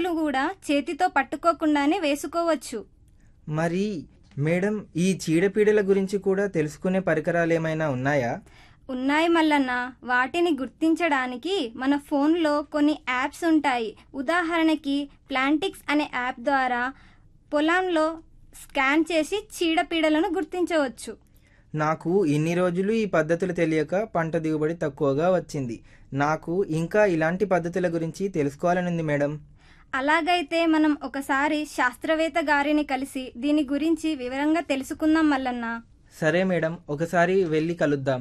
పురుగులు కూడా చేతితో పట్టుకోకుండానే వేసుకోవచ్చు మరి మేడం ఈ చీడపీడల గురించి కూడా తెలుసుకునే పరికరాలు ఏమైనా ఉన్నాయా ఉన్నాయి మల్లన్న వాటిని గుర్తించడానికి మన ఫోన్లో కొన్ని యాప్స్ ఉంటాయి ఉదాహరణకి ప్లాంటిక్స్ అనే యాప్ ద్వారా పొలంలో స్కాన్ చేసి చీడపీడలను గుర్తించవచ్చు నాకు ఇన్ని రోజులు ఈ పద్ధతులు తెలియక పంట దిగుబడి తక్కువగా వచ్చింది నాకు ఇంకా ఇలాంటి పద్ధతుల గురించి తెలుసుకోవాలనుంది మేడం అలాగైతే మనం ఒకసారి శాస్త్రవేత్త గారిని కలిసి దీని గురించి వివరంగా తెలుసుకుందాం మల్లన్న సరే మేడం ఒకసారి వెళ్ళి కలుద్దాం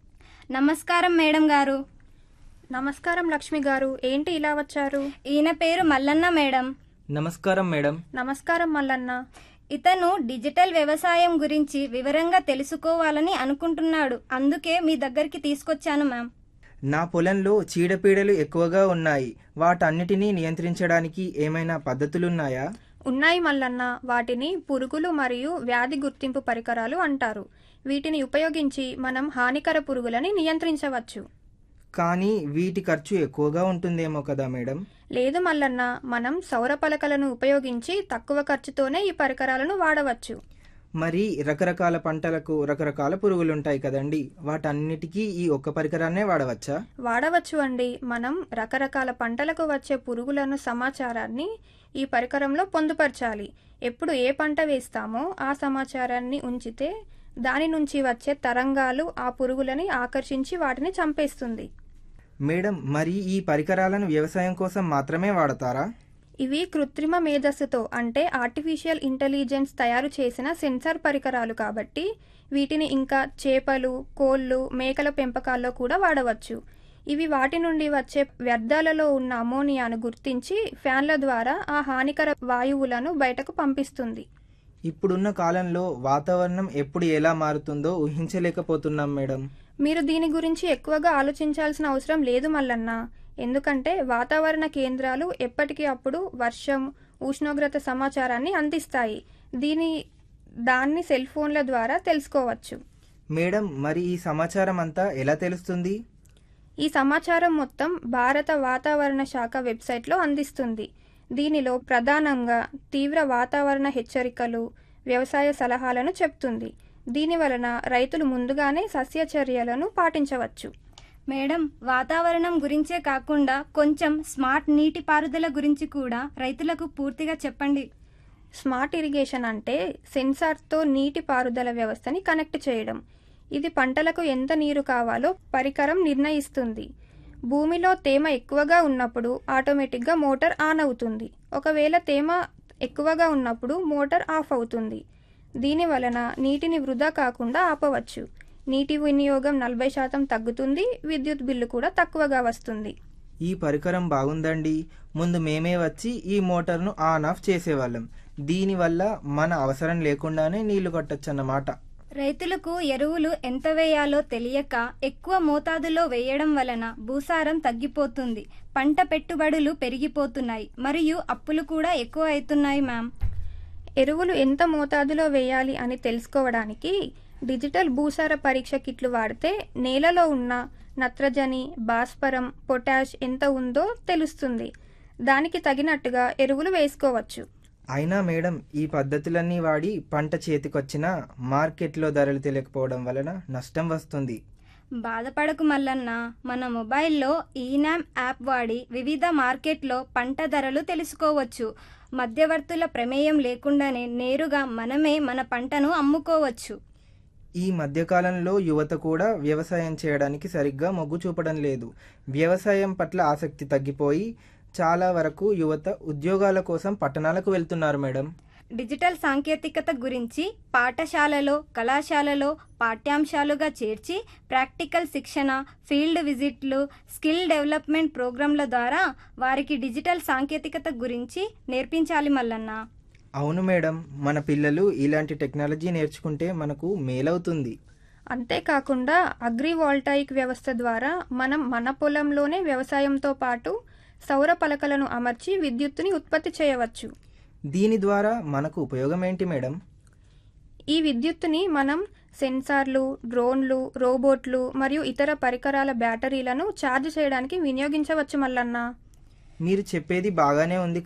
నమస్కారం మేడం గారు నమస్కారం లక్ష్మి గారు ఏంటి ఇలా వచ్చారు ఈయన పేరు మల్లన్న మేడం నమస్కారం మేడం నమస్కారం మల్లన్న ఇతను డిజిటల్ వ్యవసాయం గురించి వివరంగా తెలుసుకోవాలని అనుకుంటున్నాడు అందుకే మీ దగ్గరికి తీసుకొచ్చాను మ్యామ్ నా పొలంలో చీడపీడలు ఎక్కువగా ఉన్నాయి వాటన్నిటినీ నియంత్రించడానికి ఏమైనా పద్ధతులున్నాయా ఉన్నాయి మల్లన్న వాటిని పురుగులు మరియు వ్యాధి గుర్తింపు పరికరాలు అంటారు వీటిని ఉపయోగించి మనం హానికర పురుగులని నియంత్రించవచ్చు కానీ వీటి ఖర్చు ఎక్కువగా ఉంటుందేమో కదా మేడం లేదు మల్లన్న మనం సౌర పలకలను ఉపయోగించి తక్కువ ఖర్చుతోనే ఈ పరికరాలను వాడవచ్చు మరి రకరకాల పంటలకు రకరకాల పురుగులుంటాయి కదండి వాటన్నిటికీ ఈ ఒక్క పరికరాన్నే వాడవచ్చా వాడవచ్చు అండి మనం రకరకాల పంటలకు వచ్చే పురుగులను సమాచారాన్ని ఈ పరికరంలో పొందుపరచాలి ఎప్పుడు ఏ పంట వేస్తామో ఆ సమాచారాన్ని ఉంచితే దాని నుంచి వచ్చే తరంగాలు ఆ పురుగులని ఆకర్షించి వాటిని చంపేస్తుంది మేడం మరి ఈ పరికరాలను వ్యవసాయం కోసం మాత్రమే వాడతారా ఇవి కృత్రిమ మేధస్సుతో అంటే ఆర్టిఫిషియల్ ఇంటెలిజెన్స్ తయారు చేసిన సెన్సార్ పరికరాలు కాబట్టి వీటిని ఇంకా చేపలు కోళ్ళు మేకల పెంపకాల్లో కూడా వాడవచ్చు ఇవి వాటి నుండి వచ్చే వ్యర్థాలలో ఉన్న అమోనియాను గుర్తించి ఫ్యాన్ల ద్వారా ఆ హానికర వాయువులను బయటకు పంపిస్తుంది ఇప్పుడున్న కాలంలో వాతావరణం ఎప్పుడు ఎలా మారుతుందో ఊహించలేకపోతున్నాం మేడం మీరు దీని గురించి ఎక్కువగా ఆలోచించాల్సిన అవసరం లేదు మల్లన్న ఎందుకంటే వాతావరణ కేంద్రాలు ఎప్పటికీ అప్పుడు వర్షం ఉష్ణోగ్రత సమాచారాన్ని అందిస్తాయి దీని దాన్ని సెల్ ఫోన్ల ద్వారా తెలుసుకోవచ్చు మేడం మరి ఈ సమాచారం అంతా ఎలా తెలుస్తుంది ఈ సమాచారం మొత్తం భారత వాతావరణ శాఖ వెబ్సైట్లో అందిస్తుంది దీనిలో ప్రధానంగా తీవ్ర వాతావరణ హెచ్చరికలు వ్యవసాయ సలహాలను చెప్తుంది దీని వలన రైతులు ముందుగానే సస్య చర్యలను పాటించవచ్చు మేడం వాతావరణం గురించే కాకుండా కొంచెం స్మార్ట్ నీటిపారుదల గురించి కూడా రైతులకు పూర్తిగా చెప్పండి స్మార్ట్ ఇరిగేషన్ అంటే సెన్సార్తో నీటి పారుదల వ్యవస్థని కనెక్ట్ చేయడం ఇది పంటలకు ఎంత నీరు కావాలో పరికరం నిర్ణయిస్తుంది భూమిలో తేమ ఎక్కువగా ఉన్నప్పుడు ఆటోమేటిక్గా మోటార్ ఆన్ అవుతుంది ఒకవేళ తేమ ఎక్కువగా ఉన్నప్పుడు మోటార్ ఆఫ్ అవుతుంది దీని వలన నీటిని వృధా కాకుండా ఆపవచ్చు నీటి వినియోగం నలభై శాతం తగ్గుతుంది విద్యుత్ బిల్లు కూడా తక్కువగా వస్తుంది ఈ పరికరం బాగుందండి ముందు మేమే వచ్చి ఈ మోటార్ను ఆన్ ఆఫ్ చేసేవాళ్ళం దీనివల్ల మన అవసరం లేకుండానే నీళ్లు కొట్టచ్చన్నమాట రైతులకు ఎరువులు ఎంత వేయాలో తెలియక ఎక్కువ మోతాదులో వేయడం వలన భూసారం తగ్గిపోతుంది పంట పెట్టుబడులు పెరిగిపోతున్నాయి మరియు అప్పులు కూడా ఎక్కువ అవుతున్నాయి మ్యామ్ ఎరువులు ఎంత మోతాదులో వేయాలి అని తెలుసుకోవడానికి డిజిటల్ భూసార పరీక్ష కిట్లు వాడితే నేలలో ఉన్న నత్రజని భాస్వరం పొటాష్ ఎంత ఉందో తెలుస్తుంది దానికి తగినట్టుగా ఎరువులు వేసుకోవచ్చు అయినా మేడం ఈ పద్ధతులన్నీ వాడి పంట చేతికొచ్చినా మార్కెట్లో ధరలు తెలియకపోవడం వలన నష్టం వస్తుంది బాధపడకు మల్లన్న మన మొబైల్లో ఈనామ్ యాప్ వాడి వివిధ మార్కెట్లో పంట ధరలు తెలుసుకోవచ్చు మధ్యవర్తుల ప్రమేయం లేకుండానే నేరుగా మనమే మన పంటను అమ్ముకోవచ్చు ఈ మధ్యకాలంలో యువత కూడా వ్యవసాయం చేయడానికి సరిగ్గా మొగ్గు చూపడం లేదు వ్యవసాయం పట్ల ఆసక్తి తగ్గిపోయి చాలా వరకు యువత ఉద్యోగాల కోసం పట్టణాలకు వెళ్తున్నారు మేడం డిజిటల్ సాంకేతికత గురించి పాఠశాలలో కళాశాలలో పాఠ్యాంశాలుగా చేర్చి ప్రాక్టికల్ శిక్షణ ఫీల్డ్ విజిట్లు స్కిల్ డెవలప్మెంట్ ప్రోగ్రాంల ద్వారా వారికి డిజిటల్ సాంకేతికత గురించి నేర్పించాలి మల్లన్న అవును మేడం మన పిల్లలు ఇలాంటి టెక్నాలజీ నేర్చుకుంటే మనకు మేలవుతుంది అంతేకాకుండా అగ్రివాల్టాయిక్ వ్యవస్థ ద్వారా మనం మన పొలంలోనే వ్యవసాయంతో పాటు సౌర పలకలను అమర్చి విద్యుత్తుని ఉత్పత్తి చేయవచ్చు దీని ద్వారా మనకు ఉపయోగం ఏంటి మేడం ఈ విద్యుత్తుని మనం సెన్సార్లు డ్రోన్లు రోబోట్లు మరియు ఇతర పరికరాల బ్యాటరీలను ఛార్జ్ చేయడానికి వినియోగించవచ్చు మల్లన్న మీరు చెప్పేది బాగానే ఉంది